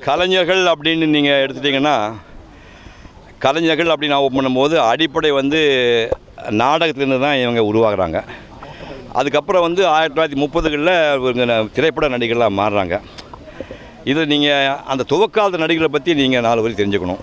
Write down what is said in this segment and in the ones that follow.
கலைஞர்கள் அப்படின்னு நீங்கள் எடுத்துட்டிங்கன்னா கலைஞர்கள் அப்படின்னு நான் பண்ணும்போது அடிப்படை வந்து நாடகத்துலேருந்து தான் இவங்க உருவாகுறாங்க அதுக்கப்புறம் வந்து ஆயிரத்தி தொள்ளாயிரத்தி முப்பதுகளில் இவங்க திரைப்பட நடிகர்களாக மாறுறாங்க இது நீங்கள் அந்த துவக்காத நடிகர்களை பற்றி நீங்கள் நாலு வரி தெரிஞ்சுக்கணும்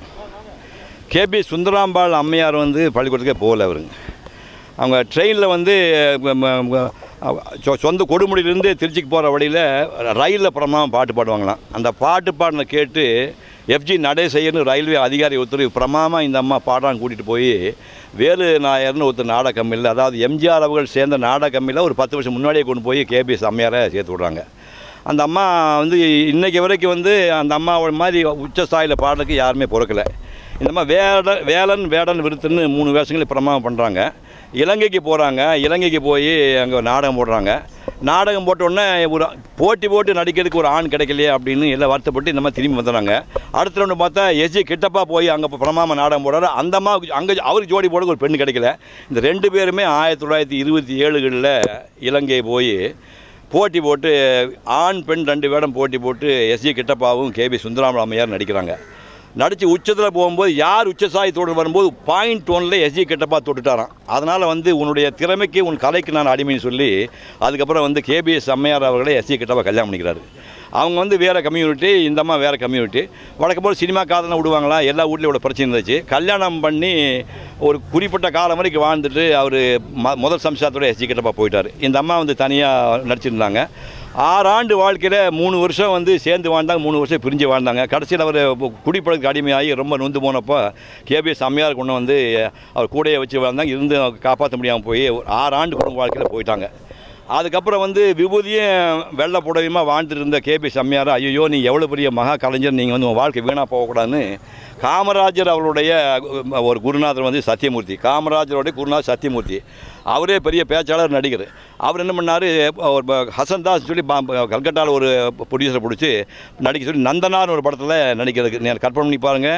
கேபி சுந்தராம்பாள் அம்மையார் வந்து பள்ளிக்கூடத்துக்கே போகல அவருங்க அவங்க ட்ரெயினில் வந்து ம- ம- ம- சொ- சொந்த கொடுமுடியிலேருந்து திருச்சிக்கு போகிற வழியில் ரயிலில் பிரமாதம் பாட்டு பாடுவாங்களாம் அந்த பாட்டு பாடின கேட்டு எஃப்ஜி நடேசையர்னு ரயில்வே அதிகாரி ஒருத்தர் பிரமாதமாக இந்த அம்மா பாடான்னு கூட்டிகிட்டு போய் வேலு நாயர்னு ஒருத்தர் நாடக கம்பெனியில் அதாவது எம்ஜிஆர் அவர்கள் சேர்ந்த நாடக கம்பெனியில் ஒரு பத்து வருஷம் முன்னாடியே கொண்டு போய் கேபிஎஸ் அம்மையாரை சேர்த்து விட்றாங்க அந்த அம்மா வந்து இன்னைக்கு வரைக்கும் வந்து அந்த அம்மாவோட மாதிரி உச்ச ஸ்தாயியில் பாடுறதுக்கு யாருமே பொறுக்கலை இந்த மாதிரி வேட வேலன் வேடன் விருத்துன்னு மூணு வேஷங்களை பிரமாதம் பண்ணுறாங்க இலங்கைக்கு போகிறாங்க இலங்கைக்கு போய் அங்கே நாடகம் போடுறாங்க நாடகம் போட்ட உடனே ஒரு போட்டி போட்டு நடிக்கிறதுக்கு ஒரு ஆண் கிடைக்கலையே அப்படின்னு எல்லாம் வருத்தப்பட்டு இந்த மாதிரி திரும்பி வந்துடுறாங்க அடுத்த ரெண்டு பார்த்தா எஸ்ஜி கிட்டப்பா போய் அங்கே பிரமாம நாடகம் போடுறாரு அந்த அம்மா அங்கே அவருக்கு ஜோடி போட ஒரு பெண் கிடைக்கல இந்த ரெண்டு பேருமே ஆயிரத்தி தொள்ளாயிரத்தி இருபத்தி ஏழுகளில் இலங்கை போய் போட்டி போட்டு ஆண் பெண் ரெண்டு வேடம் போட்டி போட்டு எஸ்ஜி கிட்டப்பாவும் கேபி சுந்தராமலாமையார் நடிக்கிறாங்க நடித்து உச்சத்தில் போகும்போது யார் உச்சசாயத்தோடு வரும்போது பாயிண்ட் ஒன்ல எஸ்ஜி கிட்டப்பா தொட்டுட்டாராம் அதனால் வந்து உன்னுடைய திறமைக்கு உன் கலைக்கு நான் அடிமைன்னு சொல்லி அதுக்கப்புறம் வந்து கேபிஎஸ் அம்மையார் அவர்களே எஸ்ஜி கிட்டப்பா கல்யாணம் பண்ணிக்கிறாரு அவங்க வந்து வேறு கம்யூனிட்டி இந்த அம்மா வேறு கம்யூனிட்டி வழக்கம் போல் சினிமா காதலை விடுவாங்களா எல்லா வீட்லையும் இவ்வளோ பிரச்சனை இருந்துச்சு கல்யாணம் பண்ணி ஒரு குறிப்பிட்ட காலம் வரைக்கும் வாழ்ந்துட்டு அவர் ம முதல் சம்சாரத்தோட எஸ்ஜி கிட்டப்பா போயிட்டார் இந்த அம்மா வந்து தனியாக நடிச்சிருந்தாங்க ஆறாண்டு வாழ்க்கையில் மூணு வருஷம் வந்து சேர்ந்து வாழ்ந்தாங்க மூணு வருஷம் பிரிஞ்சு வாழ்ந்தாங்க கடைசியில் அவர் குடிப்பழக்கு அடிமையாகி ரொம்ப நொந்து போனப்போ கேபிஎஸ் அம்மையார் கொண்டு வந்து அவர் கூடையை வச்சு வாழ்ந்தாங்க இருந்து காப்பாற்ற முடியாமல் போய் ஒரு ஆறு ஆண்டு குடும்ப வாழ்க்கையில் போயிட்டாங்க அதுக்கப்புறம் வந்து விபூதியும் வெள்ளை புடவையுமா வாழ்ந்துட்டு இருந்த கேபி அம்மையார் ஐயோ நீ எவ்வளோ பெரிய மகா கலைஞர் நீங்கள் வந்து உன் வாழ்க்கை வீணாக போகக்கூடாதுன்னு காமராஜர் அவருடைய ஒரு குருநாதர் வந்து சத்தியமூர்த்தி காமராஜருடைய குருநாதர் சத்தியமூர்த்தி அவரே பெரிய பேச்சாளர் நடிகர் அவர் என்ன பண்ணார் ஒரு ப- ஹசன் தாஸ் சொல்லி பா- ப- கல்கட்டாவில் ஒரு ப்ரொடியூசரை பிடிச்சி நடிக்க சொல்லி நந்தனார்னு ஒரு படத்தில் நடிக்கிறதுக்கு நீங்கள் கற்பனை பண்ணி பாருங்கள்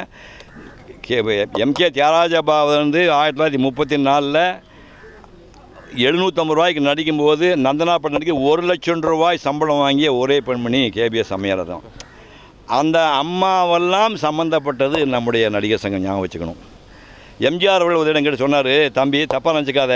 கே எம்கே தியாகராஜ பாபு வந்து ஆயிரத்தி தொள்ளாயிரத்தி முப்பத்தி நாலில் எழுநூற்றம்பது ரூபாய்க்கு நடிக்கும்போது நந்தனா படம் நடிக்க ஒரு லட்சம் ரூபாய் சம்பளம் வாங்கிய ஒரே பெண்மணி கேபிஎஸ் அம்மையார் தான் அந்த அம்மாவெல்லாம் சம்மந்தப்பட்டது நம்முடைய நடிகர் சங்கம் ஞாபகம் வச்சுக்கணும் எம்ஜிஆர் அவர்கள் ஒரு இடம் சொன்னார் தம்பி தப்பாக நினச்சிக்காத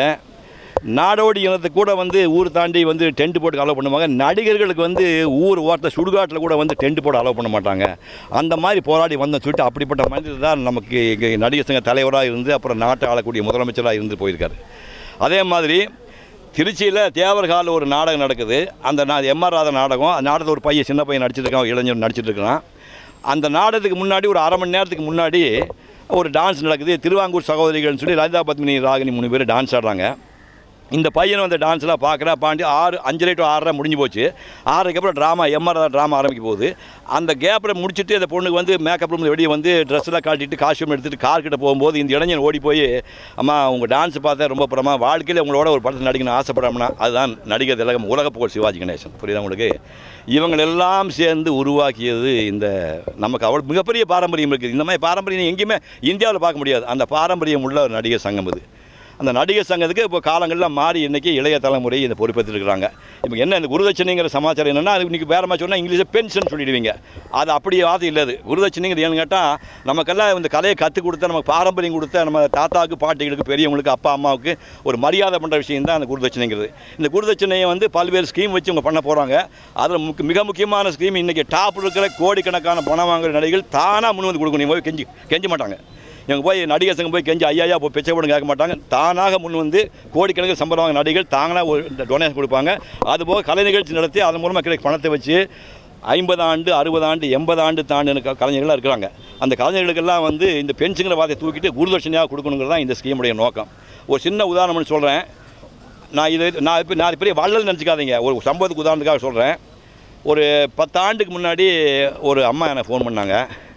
நாடோடி இனத்துக்கு கூட வந்து ஊர் தாண்டி வந்து டென்ட் போட்டு அலோவ் பண்ணுவாங்க நடிகர்களுக்கு வந்து ஊர் ஓரத்தை சுடுகாட்டில் கூட வந்து டென்ட் போட்டு அலோவ் பண்ண மாட்டாங்க அந்த மாதிரி போராடி வந்தோம் சொல்லிட்டு அப்படிப்பட்ட மனிதர் தான் நமக்கு இங்கே நடிகர் சங்க தலைவராக இருந்து அப்புறம் நாட்டை ஆளக்கூடிய முதலமைச்சராக இருந்து போயிருக்காரு அதே மாதிரி திருச்சியில் தேவர்கால ஒரு நாடகம் நடக்குது அந்த நா எம்ஆர் ராதா நாடகம் அந்த நாடகத்தில் ஒரு பையன் சின்ன பையன் நடிச்சிட்டு இருக்கான் ஒரு இளைஞர் நடிச்சிட்டு இருக்கிறான் அந்த நாடகத்துக்கு முன்னாடி ஒரு அரை மணி நேரத்துக்கு முன்னாடி ஒரு டான்ஸ் நடக்குது திருவாங்கூர் சகோதரிகள்னு சொல்லி லலிதா பத்மினி ராகினி மூணு பேர் டான்ஸ் ஆடுறாங்க இந்த பையன் வந்து டான்ஸ்லாம் பார்க்குறா பாண்டி ஆறு அஞ்சரை டு ஆறரை முடிஞ்சு போச்சு ஆறரைக்கு அப்புறம் ட்ராமா எம்ஆர் ட்ராமா ஆரம்பிக்க போகுது அந்த கேப்பில் முடிச்சுட்டு அந்த பொண்ணுக்கு வந்து மேக்கப் ரூம் வெளியே வந்து ட்ரெஸ்ஸெல்லாம் காட்டிட்டு காஸ்டியூம் எடுத்துகிட்டு கார் கிட்ட போகும்போது இந்த இளைஞன் ஓடி போய் அம்மா உங்கள் டான்ஸ் பார்த்தா ரொம்ப புறமா வாழ்க்கையில் உங்களோட ஒரு படத்தில் நடிக்கணும்னு ஆசைப்படாமனா அதுதான் நடிகர் திலகம் உலக புகழ் சிவாஜி கணேசன் புரியுதா உங்களுக்கு இவங்களெல்லாம் சேர்ந்து உருவாக்கியது இந்த நமக்கு அவ்வளோ மிகப்பெரிய பாரம்பரியம் இருக்குது இந்த மாதிரி பாரம்பரியம் எங்கேயுமே இந்தியாவில் பார்க்க முடியாது அந்த பாரம்பரியம் உள்ள ஒரு நடிகர் சங்கம் இது அந்த நடிகர் சங்கத்துக்கு இப்போ காலங்கள்லாம் மாறி இன்றைக்கி இளைய தலைமுறை இந்த பொறுப்பேற்று இருக்கிறாங்க இப்போ என்ன இந்த குருதட்சணைங்கிற சமாச்சாரம் என்னென்னா அது இன்றைக்கி வேறு மாதிரி சொன்னால் இங்கிலீஷில் பென்ஷன் சொல்லிடுவீங்க அது அப்படி வார்த்தை இல்லை அது குருதட்சணைங்கிறது ஏன்னு கேட்டால் நமக்கெல்லாம் இந்த கலையை கற்றுக் கொடுத்த நமக்கு பாரம்பரியம் கொடுத்த நம்ம தாத்தாவுக்கு பாட்டிகளுக்கு பெரியவங்களுக்கு அப்பா அம்மாவுக்கு ஒரு மரியாதை பண்ணுற விஷயம் தான் அந்த குருதட்சணைங்கிறது இந்த குருதட்சணையை வந்து பல்வேறு ஸ்கீம் வச்சு அவங்க பண்ண போகிறாங்க அதில் முக்கிய மிக முக்கியமான ஸ்கீம் இன்றைக்கி டாப் இருக்கிற கோடிக்கணக்கான பணம் வாங்குற நடிகர்கள் தானாக முன் வந்து கொடுக்கணும் போய் கெஞ்சி கெஞ்ச மாட்டாங்க இவங்க போய் நடிகர் சங்கம் போய் கெஞ்சி ஐயா போய் பிச்சை போட கேட்க மாட்டாங்க தானாக முன் வந்து கோடிக்கணக்கில் சம்பளம் வாங்க நடிகர்கள் தாங்களாக ஒரு டொனேஷன் கொடுப்பாங்க அதுபோக கலை நிகழ்ச்சி நடத்தி அதன் மூலமாக கிடைக்க பணத்தை வச்சு ஐம்பது ஆண்டு அறுபது ஆண்டு எண்பது ஆண்டு தாண்டு க- கலைஞர்கள்லாம் இருக்கிறாங்க அந்த கலைஞர்களுக்கெல்லாம் வந்து இந்த பென்ஷனுங்கிற வார்த்தையை தூக்கிட்டு குருதட்சணையாக கொடுக்கணுங்கிறது தான் இந்த ஸ்கீமுடைய நோக்கம் ஒரு சின்ன உதாரணம்னு சொல்கிறேன் நான் இது நான் இப்போ நான் பெரிய வள்ளல் நினச்சிக்காதீங்க ஒரு சம்பவத்துக்கு உதாரணத்துக்காக சொல்கிறேன் ஒரு பத்து ஆண்டுக்கு முன்னாடி ஒரு அம்மா எனக்கு ஃபோன் பண்ணாங்க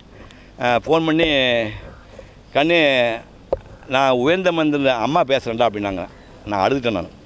ஃபோன் பண்ணி கண்ணு நான் உயர்ந்த மந்திர அம்மா பேசுகிறேன்டா அப்படின்னாங்க நான் அழுதுட்டேன் நான்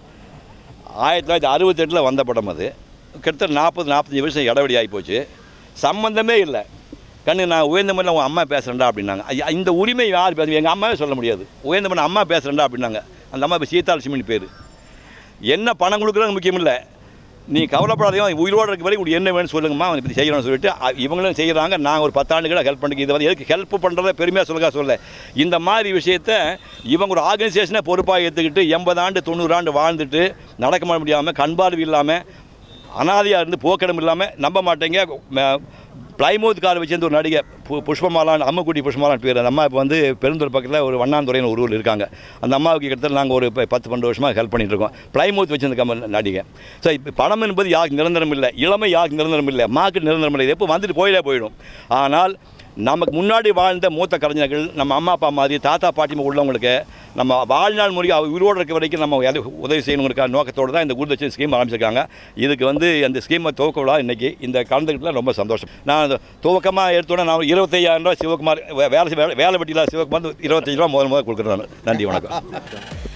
ஆயிரத்தி தொள்ளாயிரத்தி அறுபத்தெட்டில் வந்த படம் அது கிட்டத்தட்ட நாற்பது நாற்பத்தஞ்சு வருஷம் இடைவெளி ஆகி போச்சு சம்மந்தமே இல்லை கண்ணு நான் உயர்ந்த மந்திரம் உன் அம்மா பேசுகிறேன்டா அப்படின்னாங்க ஐயா, இந்த உரிமை யார் பேச எங்கள் அம்மாவே சொல்ல முடியாது உயர்ந்த மந்திரம் அம்மா பேசுகிறேன்டா அப்படின்னாங்க அந்த அம்மா இப்போ சீதாலட்சுமின்னு பேர் என்ன பணம் கொடுக்குறது முக்கியம் இல்லை நீ கவலைப்படாதீங்க உயிரோடு இருக்க வரைக்கும் உங்களுக்கு என்ன வேணும்னு சொல்லுங்கம்மா அவனை பற்றி செய்யணும்னு சொல்லிட்டு அ- இவங்களும் செய்கிறாங்க நான் ஒரு பத்தாண்டுகளை ஹெல்ப் பண்ணி இது வந்து எதுக்கு ஹெல்ப் பண்ணுறத பெருமையாக சொல்லுங்க சொல்ல இந்த மாதிரி விஷயத்த இவங்க ஒரு ஆர்கனைசேஷனை பொறுப்பாக எடுத்துக்கிட்டு எண்பது ஆண்டு தொண்ணூறு ஆண்டு வாழ்ந்துட்டு நடக்க முடியாமல் கண்பார்வை இல்லாமல் அனாதையாக இருந்து போக்கிடம் இல்லாமல் நம்ப மாட்டேங்க ம- பிளைமூத் கார் வச்சிருந்த ஒரு நடிகை பு புஷ்பமாலான் அம்மக்குடி புஷ்பமாலான் பேர் அந்த அம்மா இப்போ வந்து பெருந்தூர் பக்கத்தில் ஒரு வண்ணாந்துறைன்னு ஒரு ஊர் இருக்காங்க அந்த அம்மாவுக்கு கிட்டத்தட்ட நாங்கள் ஒரு ப- பத்து பன்னெண்டு வருஷமாக ஹெல்ப் பண்ணிட்டு இருக்கோம் பிளைமூத் வச்சிருந்த கம்பெனி நடிகை ஸோ இப்போ பணம் என்பது யாருக்கு நிரந்தரம் இல்லை இளமை யாருக்கு நிரந்தரம் இல்லை மார்க்கெட் நிரந்தரம் இல்லை இது எப்போ வந்துட்டு போயிலே போயிடும் ஆனால் நமக்கு முன்னாடி வாழ்ந்த மூத்த கலைஞர்கள் நம்ம அம்மா அப்பா மாதிரி தாத்தா பாட்டி உள்ளவங்களுக்கு நம்ம வாழ்நாள் முறை அவர் உயிரோடு இருக்க வரைக்கும் நம்ம எது உதவி செய்யணுங்கிறக்கான நோக்கத்தோடு தான் இந்த குருதட்சணை ஸ்கீம் ஆரம்பிச்சிருக்காங்க இதுக்கு வந்து அந்த ஸ்கீமை துவக்க விழா இன்றைக்கி இந்த கலந்துக்கிட்டல ரொம்ப சந்தோஷம் நான் அந்த துவக்கமாக எடுத்தோன்னே நான் இருபத்தையாயிரம் ரூபா சிவகுமார் வே- வேலை வேலை வேலை வெட்டியில் சிவகுமார் இருபத்தஞ்சு ரூபா முதல் முதல் கொடுக்குறேன் நான் நன்றி வணக்கம்